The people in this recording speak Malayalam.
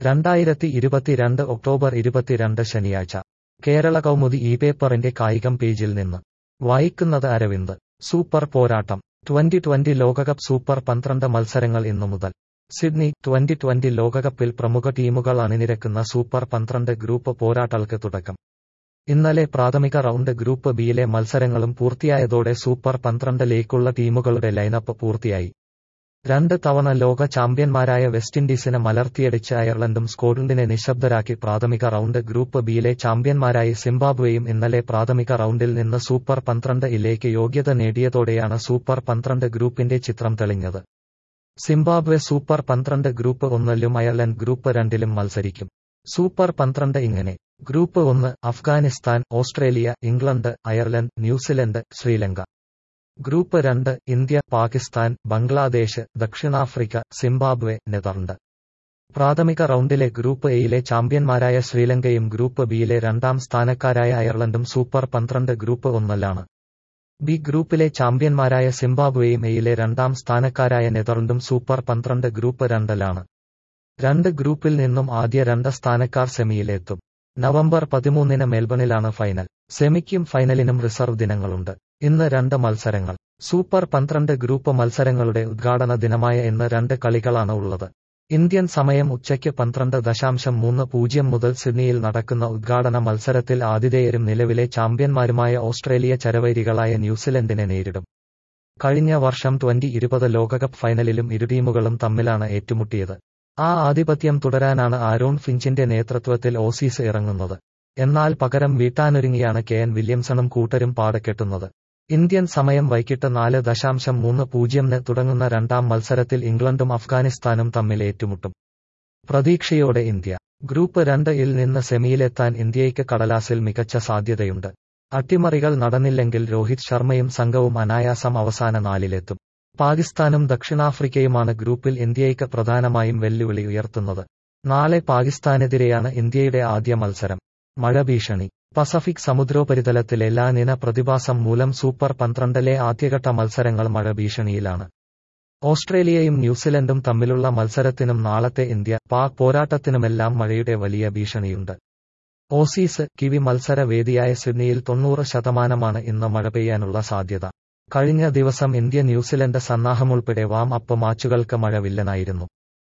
രണ്ടായിരത്തി ഇരുപത്തിരണ്ട് ഒക്ടോബർ ഇരുപത്തിരണ്ട് ശനിയാഴ്ച കേരള കൗമുദി ഈ പേപ്പറിന്റെ കായികം പേജിൽ നിന്ന് വായിക്കുന്നത് അരവിന്ദ് സൂപ്പർ പോരാട്ടം ട്വന്റി ട്വന്റി ലോകകപ്പ് സൂപ്പർ പന്ത്രണ്ട് മത്സരങ്ങൾ ഇന്നു മുതൽ സിഡ്നി ട്വന്റി ട്വന്റി ലോകകപ്പിൽ പ്രമുഖ ടീമുകൾ അണിനിരക്കുന്ന സൂപ്പർ പന്ത്രണ്ട് ഗ്രൂപ്പ് പോരാട്ടങ്ങൾക്ക് തുടക്കം ഇന്നലെ പ്രാഥമിക റൗണ്ട് ഗ്രൂപ്പ് ബിയിലെ മത്സരങ്ങളും പൂർത്തിയായതോടെ സൂപ്പർ പന്ത്രണ്ടിലേക്കുള്ള ടീമുകളുടെ ലൈനപ്പ് പൂർത്തിയായി രണ്ട് തവണ ലോക ചാമ്പ്യന്മാരായ വെസ്റ്റിൻഡീസിനെ മലർത്തിയടിച്ച് അയർലൻഡും സ്കോട്ട്ലൻഡിനെ നിശബ്ദരാക്കി പ്രാഥമിക റൗണ്ട് ഗ്രൂപ്പ് ബിയിലെ ചാമ്പ്യന്മാരായി സിംബാബ്വേയും ഇന്നലെ പ്രാഥമിക റൗണ്ടിൽ നിന്ന് സൂപ്പർ പന്ത്രണ്ട് ഇലേക്ക് യോഗ്യത നേടിയതോടെയാണ് സൂപ്പർ പന്ത്രണ്ട് ഗ്രൂപ്പിന്റെ ചിത്രം തെളിഞ്ഞത് സിംബാബ്വെ സൂപ്പർ പന്ത്രണ്ട് ഗ്രൂപ്പ് ഒന്നിലും അയർലൻഡ് ഗ്രൂപ്പ് രണ്ടിലും മത്സരിക്കും സൂപ്പർ പന്ത്രണ്ട് ഇങ്ങനെ ഗ്രൂപ്പ് ഒന്ന് Afghanistan Australia England Ireland New Zealand Sri Lanka group രണ്ട് ഇന്ത്യ പാകിസ്ഥാൻ ബംഗ്ലാദേശ് ദക്ഷിണാഫ്രിക്ക സിംബാബ്വെ നെതർലൻഡ് പ്രാഥമിക റൗണ്ടിലെ ഗ്രൂപ്പ് എയിലെ ചാമ്പ്യന്മാരായ ശ്രീലങ്കയും ഗ്രൂപ്പ് ബിയിലെ രണ്ടാം സ്ഥാനക്കാരായ അയർലൻഡും സൂപ്പർ പന്ത്രണ്ട് ഗ്രൂപ്പ് ഒന്നിലാണ് ബി ഗ്രൂപ്പിലെ ചാമ്പ്യന്മാരായ സിംബാബ്വേയും എയിലെ രണ്ടാം സ്ഥാനക്കാരായ നെതർലൻഡും സൂപ്പർ പന്ത്രണ്ട് ഗ്രൂപ്പ് രണ്ടിലാണ് രണ്ട് ഗ്രൂപ്പിൽ നിന്നും ആദ്യ രണ്ട് സ്ഥാനക്കാർ സെമിയിലെത്തും നവംബർ പതിമൂന്നിന് മെൽബണിലാണ് ഫൈനൽ സെമിക്കും ഫൈനലിനും റിസർവ് ദിനങ്ങളുണ്ട് ഇന്ന് രണ്ട് മത്സരങ്ങൾ സൂപ്പർ പന്ത്രണ്ട് ഗ്രൂപ്പ് മത്സരങ്ങളുടെ ഉദ്ഘാടന ദിനമായ ഇന്ന് രണ്ട് കളികളാണ് ഉള്ളത് ഇന്ത്യൻ സമയം ഉച്ചയ്ക്ക് പന്ത്രണ്ട് ദശാംശം മൂന്ന് പൂജ്യം മുതൽ സിഡ്നിയിൽ നടക്കുന്ന ഉദ്ഘാടന മത്സരത്തിൽ ആതിഥേയരും നിലവിലെ ചാമ്പ്യന്മാരുമായ ഓസ്ട്രേലിയ ചരവൈരികളായ ന്യൂസിലൻഡിനെ നേരിടും കഴിഞ്ഞ വർഷം ട്വന്റി ഇരുപത് ലോകകപ്പ് ഫൈനലിലും ഇരു ടീമുകളും തമ്മിലാണ് ഏറ്റുമുട്ടിയത് ആ ആധിപത്യം തുടരാനാണ് ആരോൺ ഫിഞ്ചിന്റെ നേതൃത്വത്തിൽ ഓസീസ് ഇറങ്ങുന്നത് എന്നാൽ പകരം വീട്ടാനൊരുങ്ങിയാണ് കെ എൻ വില്യംസണും കൂട്ടരും പാടക്കെട്ടുന്നത് ഇന്ത്യൻ സമയം വൈകിട്ട് നാല് ദശാംശം മൂന്ന് പൂജ്യംന് തുടങ്ങുന്ന രണ്ടാം മത്സരത്തിൽ ഇംഗ്ലണ്ടും അഫ്ഗാനിസ്ഥാനും തമ്മിൽ ഏറ്റുമുട്ടും പ്രതീക്ഷയോടെ ഇന്ത്യ ഗ്രൂപ്പ് രണ്ട് ഇൽ നിന്ന് സെമിയിലെത്താൻ ഇന്ത്യയ്ക്ക് കടലാസിൽ മികച്ച സാധ്യതയുണ്ട് അട്ടിമറികൾ നടന്നില്ലെങ്കിൽ രോഹിത് ശർമ്മയും സംഘവും അനായാസം അവസാന നാലിലെത്തും പാകിസ്ഥാനും ദക്ഷിണാഫ്രിക്കയുമാണ് ഗ്രൂപ്പിൽ ഇന്ത്യയ്ക്ക് പ്രധാനമായും വെല്ലുവിളി ഉയർത്തുന്നത് നാളെ പാകിസ്ഥാനെതിരെയാണ് ഇന്ത്യയുടെ ആദ്യ മത്സരം മഴ ഭീഷണി പസഫിക് സമുദ്രോപരിതലത്തിലെ ലാനിന പ്രതിഭാസം മൂലം സൂപ്പർ പന്ത്രണ്ടിലെ ആദ്യഘട്ട മത്സരങ്ങൾ മഴ ഭീഷണിയിലാണ് ഓസ്ട്രേലിയയും ന്യൂസിലൻഡും തമ്മിലുള്ള മത്സരത്തിനും നാളത്തെ ഇന്ത്യ പാക് പോരാട്ടത്തിനുമെല്ലാം മഴയുടെ വലിയ ഭീഷണിയുണ്ട് ഓസീസ് കിവി മത്സര വേദിയായ സിഡ്നിയിൽ തൊണ്ണൂറ് ശതമാനമാണ് ഇന്ന് മഴ പെയ്യാനുള്ള സാധ്യത കഴിഞ്ഞ ദിവസം ഇന്ത്യ ന്യൂസിലൻഡ് സന്നാഹമുൾപ്പെടെ വാം അപ്പ് മാച്ചുകൾക്ക് മഴ വില്ലനായിരുന്നു